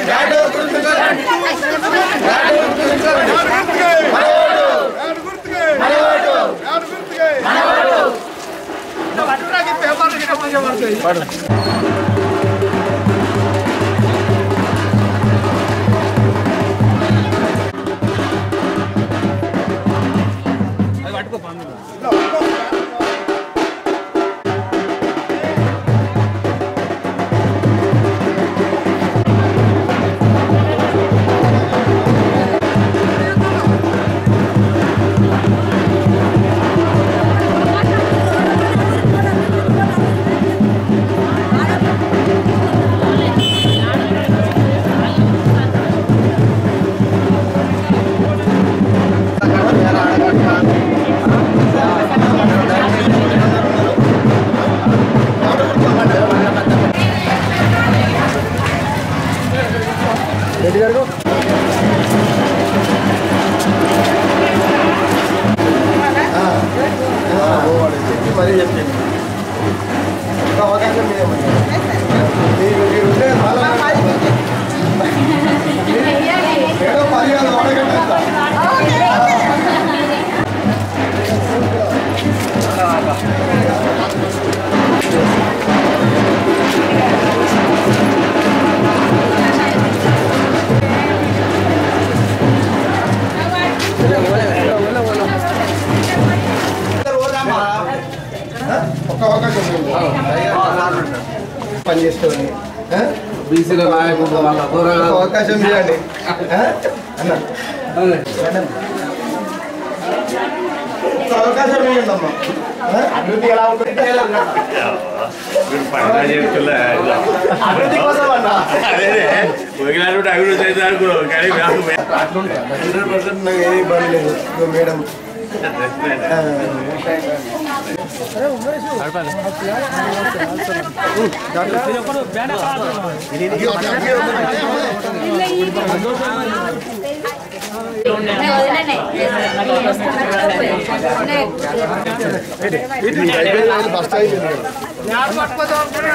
మరీ చెప్పింది ఒక అవకాశం మీదేమన్నా మీరు మీరు ఉంటే మళ్ళా ఏదో పది కాదు అడగండి అంతా. ఒక్క అవకాశం ఇవ్వండి. పని చేసుకోండి ఆ? బీసీల నాయకులు వాళ్ళ ఒక్క దూరంగా అవకాశం ఇవ్వండి ఆ? అన్న మేడం. ఒక్క అవకాశం ఇవ్వండి అమ్మా ఆ? అభివృద్ధి ఎలా ఉంటుంది అభివృద్ధి కోసం అన్న అభివృద్ధి అయితే అనుకున్నావు కానీ హండ్రెడ్ పర్సెంట్ నాకు ఏ ఇబ్బంది లేదు ఇదిగో మేడం ఆ, ఇది అయిపోయింది ఫస్ట్ అయిపోయింది కదా.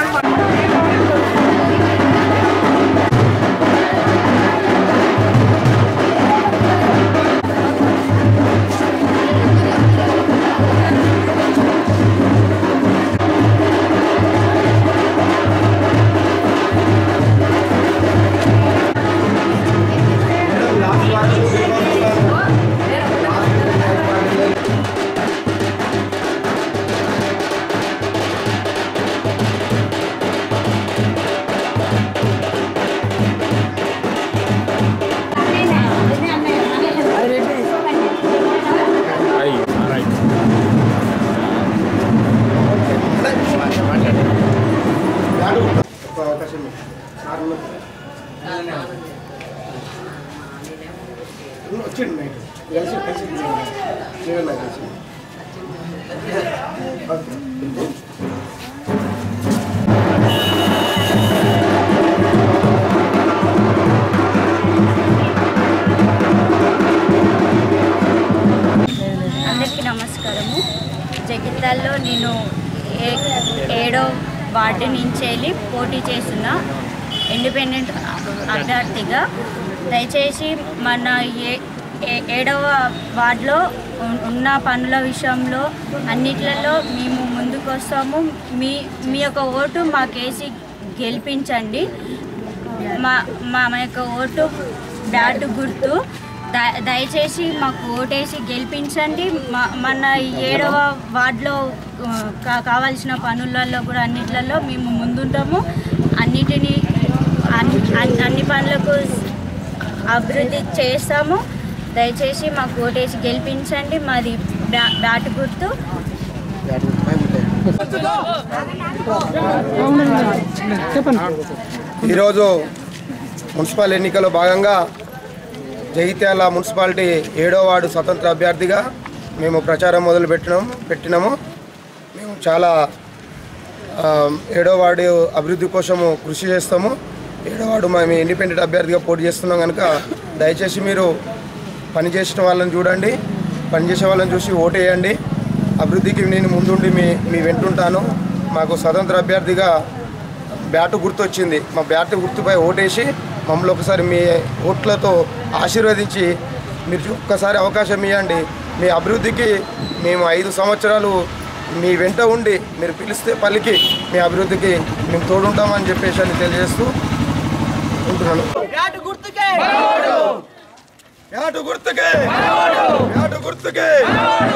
ఒక్క అవకాశం ఇవ్వండి. సార్ ఉన్నారు. వచ్చిండు నైట్ కలిసి కలిసి నేను నాకు కలిసి ఓకే అందరికీ నమస్కారము జగిత్యాల్లో నేను ఏ ఏడో వార్డు నుంచి వెళ్ళి పోటీ చేస్తున్న ఇండిపెండెంట్ అభ్యర్థిగా దయచేసి మన ఏ ఏ- ఏడవ వార్డులో ఉన్- ఉన్న పనుల విషయంలో అన్నిట్లలో మేము ముందుకు వస్తాము మీ మీ యొక్క ఓటు మాకేసి గెలిపించండి మా మా మా యొక్క ఓటు బ్యాట్ గుర్తు ద- దయచేసి మాకు ఓటేసి గెలిపించండి మా మన ఏడవ వార్డులో ఆ, కా కావాల్సిన పనులలో కూడా అన్నిట్లలో మేము ముందుంటాము అన్నిటినీ అన్ని అన్ని- అన్ని పనులకు అభివృద్ధి చేస్తాము దయచేసి మాకు ఓటేసి గెలిపించండి మాది బ్యా బ్యాట్ గుర్తు ఈరోజు మున్సిపల్ ఎన్నికల్లో భాగంగా జగిత్యాల మున్సిపాలిటీ ఏడో వార్డు స్వతంత్ర అభ్యర్థిగా మేము ప్రచారం మొదలు పెట్టినాం పెట్టినాము మేము చాలా ఆ, ఏడో వార్డు అభివృద్ధి కోసము కృషి చేస్తాము ఏడో వార్డు మేము ఇండిపెండెంట్ అభ్యర్థిగా పోటీ చేస్తున్నాం కనుక దయచేసి మీరు పనిచేసిన వాళ్ళని చూడండి పనిచేసే వాళ్ళని చూసి ఓటేయండి అభివృద్ధికి నేను ముందుండి మీ మీ వెంటుంటాను మాకు స్వతంత్ర అభ్యర్థిగా బ్యాటు గుర్తు వచ్చింది మా బ్యాటు గుర్తుపై ఓటేసి మమ్మల్ని ఒకసారి మీ ఓట్లతో ఆశీర్వదించి మీరు ఒక్కసారి అవకాశం ఇవ్వండి మీ అభివృద్ధికి మేము ఐదు సంవత్సరాలు మీ వెంట ఉండి మీరు పిలిస్తే పలికి మీ అభివృద్ధికి మేము తోడుంటామని చెప్పేసి అని తెలియజేస్తూ ఉంటున్నాను యాటు గుర్తుకే యాటు గుర్తుకే యాటు గుర్తుకే